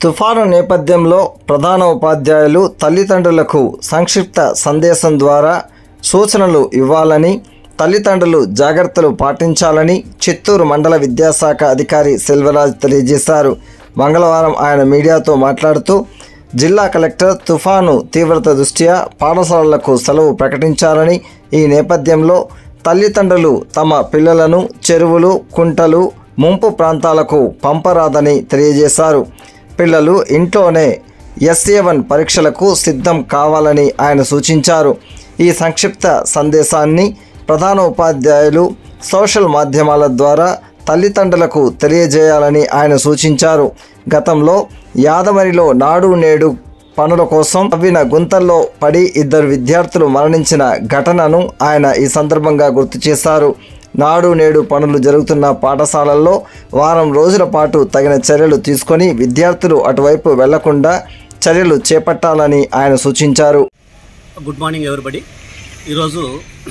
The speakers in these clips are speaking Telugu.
తుఫాను నేపథ్యంలో ప్రధాన ఉపాధ్యాయులు తల్లిదండ్రులకు సంక్షిప్త సందేశం ద్వారా సూచనలు ఇవ్వాలని తల్లిదండ్రులు జాగ్రత్తలు పాటించాలని చిత్తూరు మండల విద్యాశాఖ అధికారి సెల్వరాజ్ తెలియజేశారు మంగళవారం ఆయన మీడియాతో మాట్లాడుతూ జిల్లా కలెక్టర్ తుఫాను తీవ్రత దృష్ట్యా పాఠశాలలకు సెలవు ప్రకటించారని ఈ నేపథ్యంలో తల్లిదండ్రులు తమ పిల్లలను చెరువులు కుంటలు ముంపు ప్రాంతాలకు పంపరాదని తెలియజేశారు పిల్లలు ఇంట్లోనే ఎస్ఏ వన్ పరీక్షలకు సిద్ధం కావాలని ఆయన సూచించారు ఈ సంక్షిప్త సందేశాన్ని ప్రధాన ఉపాధ్యాయులు సోషల్ మాధ్యమాల ద్వారా తల్లిదండ్రులకు తెలియజేయాలని ఆయన సూచించారు గతంలో యాదమరిలో నాడు నేడు పనుల కోసం తవ్విన గుంతల్లో పడి ఇద్దరు విద్యార్థులు మరణించిన ఘటనను ఆయన ఈ సందర్భంగా గుర్తు చేశారు నాడు నేడు పనులు జరుగుతున్న పాఠశాలల్లో వారం రోజుల పాటు తగిన చర్యలు తీసుకొని విద్యార్థులు అటువైపు వెళ్లకుండా చర్యలు చేపట్టాలని ఆయన సూచించారు గుడ్ మార్నింగ్ ఎవరిబడి ఈరోజు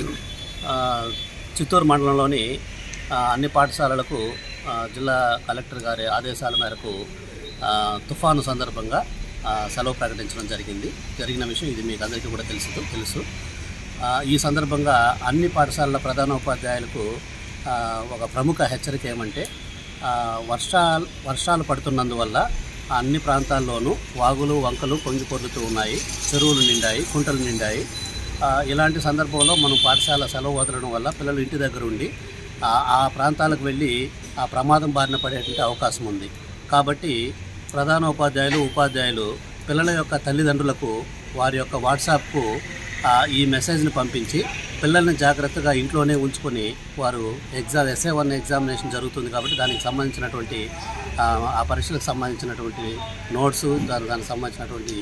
ఆ, చిత్తూరు మండలంలోని ఆ, అన్ని పాఠశాలలకు ఆ, జిల్లా కలెక్టర్ గారి ఆదేశాల మేరకు ఆ, తుఫాను సందర్భంగా ఆ, సెలవు ప్రకటించడం జరిగింది జరిగిన విషయం ఇది మీకు అందరికీ కూడా తెలుసు తెలుసు ఆ, ఈ సందర్భంగా అన్ని పాఠశాలల ప్రధాన ఉపాధ్యాయులకు ఆ, ఒక ప్రముఖ హెచ్చరిక ఏమంటే ఆ, వర్షాలు వర్షాలు పడుతున్నందువల్ల అన్ని ప్రాంతాల్లోనూ వాగులు వంకలు పొంగి పొర్లుతూ ఉన్నాయి చెరువులు నిండాయి కుంటలు నిండాయి ఆ, ఇలాంటి సందర్భంలో మనం పాఠశాల సెలవు వదలడం వల్ల పిల్లలు ఇంటి దగ్గర ఉండి ఆ ఆ ప్రాంతాలకు వెళ్ళి ఆ ప్రమాదం బారిన పడేటువంటి అవకాశం ఉంది కాబట్టి ప్రధాన ఉపాధ్యాయులు ఉపాధ్యాయులు పిల్లల యొక్క తల్లిదండ్రులకు వారి యొక్క వాట్సాప్కు ఆ, ఈ మెసేజ్ని పంపించి పిల్లల్ని జాగ్రత్తగా ఇంట్లోనే ఉంచుకొని వారు ఎగ్జామ్ ఎస్ఏ వన్ ఎగ్జామినేషన్ జరుగుతుంది కాబట్టి దానికి సంబంధించినటువంటి ఆ, ఆ పరీక్షలకు సంబంధించినటువంటి నోట్స్ దాని దానికి సంబంధించినటువంటి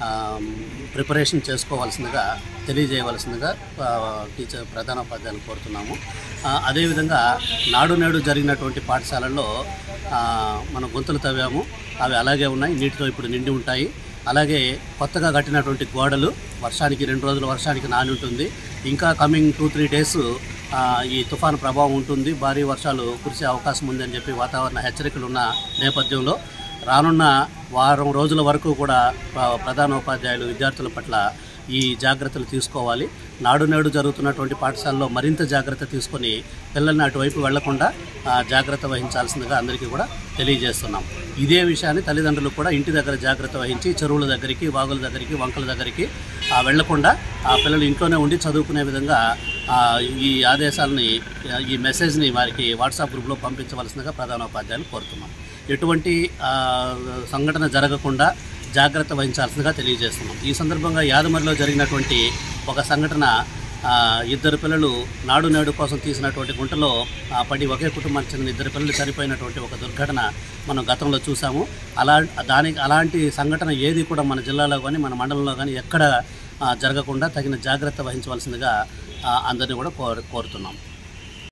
ప్రిపరేషన్ చేసుకోవాల్సిందిగా తెలియజేయవలసిందిగా ఆ, టీచర్ ప్రధానోపాధ్యాయులు కోరుతున్నాము ఆ, అదేవిధంగా నాడు నేడు జరిగినటువంటి పాఠశాలల్లో ఆ, మనం గొంతులు తవ్వాము అవి అలాగే ఉన్నాయి నీటితో ఇప్పుడు నిండి ఉంటాయి అలాగే కొత్తగా కట్టినటువంటి గోడలు వర్షానికి రెండు రోజుల వర్షానికి నాని ఉంటుంది ఇంకా కమింగ్ టూ త్రీ డేస్ ఈ తుఫాను ప్రభావం ఉంటుంది భారీ వర్షాలు కురిసే అవకాశం ఉందని చెప్పి వాతావరణ హెచ్చరికలు ఉన్న నేపథ్యంలో రానున్న వారం రోజుల వరకు కూడా ప్ర- ప్రధానోపాధ్యాయులు విద్యార్థుల పట్ల ఈ జాగ్రత్తలు తీసుకోవాలి నాడు నేడు జరుగుతున్నటువంటి పాఠశాలలో మరింత జాగ్రత్త తీసుకొని పిల్లల్ని అటువైపు వెళ్లకుండా ఆ, జాగ్రత్త వహించాల్సిందిగా అందరికీ కూడా తెలియజేస్తున్నాం ఇదే విషయాన్ని తల్లిదండ్రులు కూడా ఇంటి దగ్గర జాగ్రత్త వహించి చెరువుల దగ్గరికి వాగుల దగ్గరికి వంకల దగ్గరికి ఆ, వెళ్లకుండా ఆ పిల్లలు ఇంట్లోనే ఉండి చదువుకునే విధంగా ఆ, ఈ ఆదేశాలని ఆ, ఈ మెసేజ్ని వారికి వాట్సాప్ గ్రూప్లో పంపించవలసిందిగా ప్రధానోపాధ్యాయులు కోరుతున్నాం ఎటువంటి ఆ, సంఘటన జరగకుండా జాగ్రత్త వహించాల్సిందిగా తెలియజేస్తున్నాం ఈ సందర్భంగా యాదమరిలో జరిగినటువంటి ఒక సంఘటన ఆ, ఇద్దరు పిల్లలు నాడు నేడు కోసం తీసినటువంటి గుంటలో ఆ, పడి ఒకే కుటుంబానికి చెందిన ఇద్దరు పిల్లలు చనిపోయినటువంటి ఒక దుర్ఘటన మనం గతంలో చూసాము అలా దానికి అలాంటి సంఘటన ఏది కూడా మన జిల్లాలో కానీ మన మండలంలో కానీ ఎక్కడ ఆ, జరగకుండా తగిన జాగ్రత్త వహించవలసిందిగా ఆ, అందరినీ కూడా కోరు కోరుతున్నాం